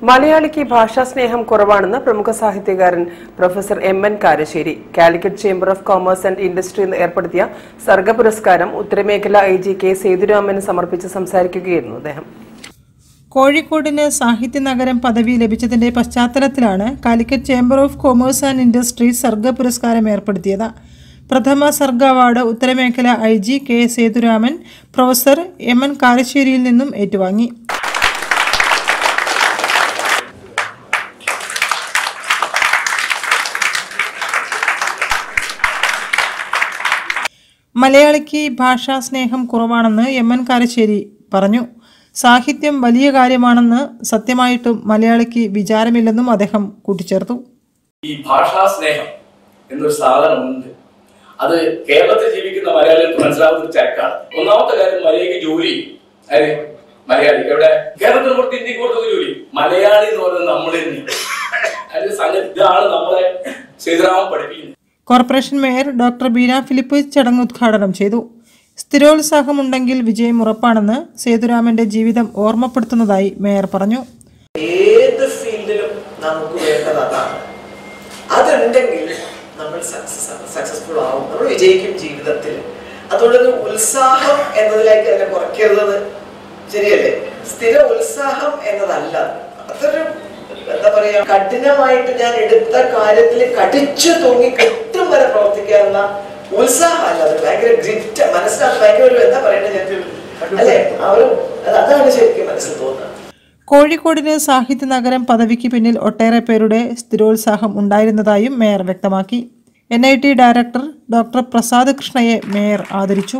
മലയാളിക്ക് ഭാഷാസ്നേഹം കുറവാണെന്ന് പ്രമുഖ സാഹിത്യകാരൻ professor M N Karassery Calicut chamber of commerce and industry ഏർപ്പെടുത്തിയ സർഗ പുരസ്കാരം ഉത്തരമേഖല ഐ ജി കെ സേതുരാമന് സമർപ്പിച്ച് സംസാരിക്കുകയായിരുന്നു അദ്ദേഹം കോഴിക്കോടിന് സാഹിത്യ നഗരം പദവി ലഭിച്ചതിന്റെ പശ്ചാത്തലത്തിലാണ് Calicut chamber of commerce and industries സർഗ പുരസ്കാരം ഏർപ്പെടുത്തിയത് പ്രഥമ സർഗ അവാർഡ് ഉത്തരമേഖല I G K Sethuraman professor M N കാരശ്ശേരിയിൽ നിന്നും ഏറ്റുവാങ്ങി മലയാളിക്ക് ഭാഷാ സ്നേഹം കുറവാണെന്ന് എം എൻ കാരശ്ശേരി പറഞ്ഞു സാഹിത്യം വലിയ കാര്യമാണെന്ന് സത്യമായിട്ടും മലയാളിക്ക് വിചാരമില്ലെന്നും അദ്ദേഹം കൂട്ടിച്ചേർത്തു ഈ ഭാഷാ സ്നേഹം എന്നൊരു സാധനമുണ്ട് അത് കേരളത്തിൽ ജീവിക്കുന്ന മലയാളികൾക്ക് മനസ്സിലാവുന്ന ഒരു ചരക്കാണ് ഒന്നാമത്തെ കാര്യം മലയാളിക്ക് ജോലി അതെ മലയാളി എവിടെ കേരളത്തിൽ കൊടുത്ത് ഇന്ത്യക്ക് കൊടുത്ത ജോലി മലയാളി എന്ന് പറയുന്നത് നമ്മൾ തന്നെ അതിന്റെ സംഗതി ഇതാണ് നമ്മളെ സീതാരാമൻ പഠിപ്പിക്കുന്നത് corporation mayor doctor Beena Philip ചടങ്ങ് ഉദ്ഘാടനം ചെയ്തു സ്ഥിരോത്സാഹമുണ്ടെങ്കിൽ വിജയം ഉറപ്പാണെന്ന് സേതുരാമന്റെ ജീവിതം ഓർമ്മപ്പെടുത്തുന്നതായി മേയർ പറഞ്ഞു ഏത് ഫീൽഡിലും നമുക്ക് വേണ്ടത് അതാണ് അതുണ്ടെങ്കിൽ നമ്മൾ സക്സസ്ഫുൾ ആവും നമ്മൾ വിജയിക്കും ജീവിതത്തിൽ അതുകൊണ്ട് ഉത്സാഹം എന്നതിലേക്ക് അതിനെ കുറയ്ക്കരുത് ശരിയല്ലേ സ്ഥിര ഉത്സാഹം എന്നതല്ല അതൊരു എന്താ പറയാ കഠിനമായിട്ട് ഞാൻ എടുത്ത കാര്യത്തിൽ കടിച്ചു തൂങ്ങി കെട്ടും വരെ പ്രവർത്തിക്കാനുള്ള ഉത്സാഹമല്ല അത് ഭയങ്കര ഗ്രിറ്റ് മനസ്സിനകത്ത് ഭയങ്കര ഒരു എന്താ പറയണ്ടത് ഞാൻ അല്ലേ ആ ഒരു അത് അതാണ് ശരിക്കും മനസ്സിൽ തോന്നുന്നത് കോഴിക്കോടിന് സാഹിത്യ നഗരം പദവിക്ക് പിന്നിൽ ഒട്ടേറെ പേരുടെ സ്ഥിരോത്സാഹം ഉണ്ടായിരുന്നതായും മേയർ വ്യക്തമാക്കി N I T director doctor Prasad കൃഷ്ണയെ മേയർ ആദരിച്ചു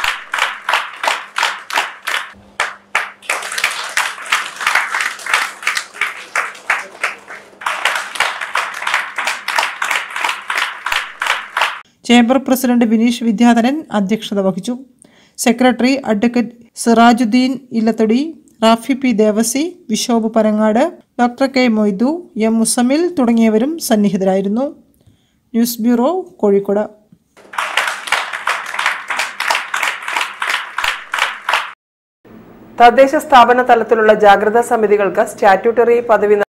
ചേംബർ പ്രസിഡന്റ് വിനീഷ് വിദ്യാധരൻ അധ്യക്ഷത വഹിച്ചു secretary advocate Sirajuddin Illathodi Rafi P Devasi Vishob Parangad doctor K Moythu M Muzammil തുടങ്ങിയവരും സന്നിഹിതരായിരുന്നു ന്യൂസ് ബ്യൂറോ കോഴിക്കോട് തദ്ദേശ സ്ഥാപന തലത്തിലുള്ള ജാഗ്രതാ സമിതികൾക്ക് സ്റ്റാറ്റ്യൂട്ടറി പദവി